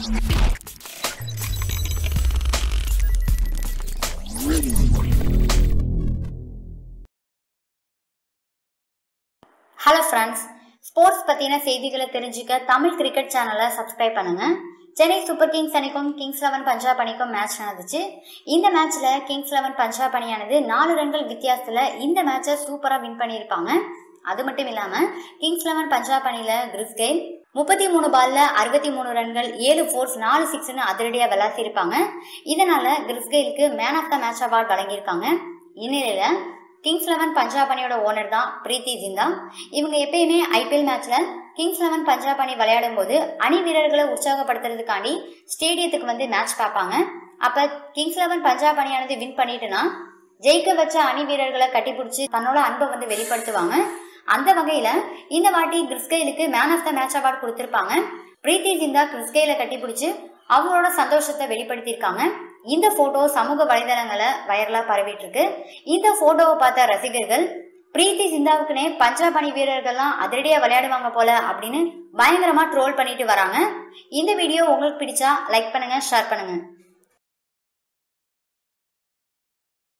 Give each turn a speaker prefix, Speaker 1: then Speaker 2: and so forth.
Speaker 1: hello friends sports பற்றின செய்திகளை தெரிஞ்சுக்க தமிழ் கிரிக்கெட் சேனலை சப்ஸ்கிரைப் பண்ணுங்க சென்னை சூப்பர் கிங்ஸ் அணிக்கும் கிங்ஸ் லெவன் பஞ்சாப் அணிக்கும் மேட்ச் நடந்துச்சு இந்த மேட்ச்சில் கிங்ஸ் லெவன் பஞ்சாப் அணியானது நாலு ரன்கள் வித்தியாசத்தில் இந்த மேட்சை சூப்பராக வின் பண்ணியிருப்பாங்க அது மட்டும் இல்லாமல் கிங்ஸ் லெவன் பஞ்சாப் அணியில் கிறிஸ்கெயில் முப்பத்தி மூணு பால்ல அறுபத்தி மூணு ரன்கள் ஏழு ஃபோர்ஸ் நாலு சிக்ஸ்னு அதிரடியாக விளாசிருப்பாங்க இதனால கிறிஸ்கெயிலுக்கு man of the match award வழங்கியிருக்காங்க இந்நிலையில் கிங்ஸ் லெவன் பஞ்சாப் அணியோட ஓனர் தான் பிரீத்தி ஜிந்தா இவங்க எப்பயுமே ஐபிஎல் மேட்ச்ல கிங்ஸ் லெவன் பஞ்சாப் அணி விளையாடும் போது அணி வீரர்களை உற்சாகப்படுத்துறதுக்காண்டி ஸ்டேடியத்துக்கு வந்து மேட்ச் பார்ப்பாங்க அப்ப கிங்ஸ் லெவன் பஞ்சாப் அணியானது வின் பண்ணிட்டுனா ஜெயிக்க வச்ச அணி வீரர்களை கட்டிப்பிடிச்சு தன்னோட அன்பை வந்து வெளிப்படுத்துவாங்க அந்த வகையில இந்த வாட்டி கிறிஸ்கெயிலுக்கு man of the match award கொடுத்திருப்பாங்க பிரீத்தி ஜிந்தா கிறிஸ்கெயில கட்டிப்பிடிச்சு அவங்களோட சந்தோஷத்தை வெளிப்படுத்தியிருக்காங்க இந்த போட்டோ சமூக வலைதளங்களை வைரலா பரவிட்டு இருக்கு இந்த போட்டோவை பார்த்த ரசிகர்கள் பிரீத்தி சிந்தாவுக்குனே பஞ்சாப் அணி வீரர்கள்லாம் அதிரடியா விளையாடுவாங்க போல அப்படின்னு பயங்கரமா ட்ரோல் பண்ணிட்டு வராங்க இந்த வீடியோ உங்களுக்கு பிடிச்சா லைக் பண்ணுங்க ஷேர் பண்ணுங்க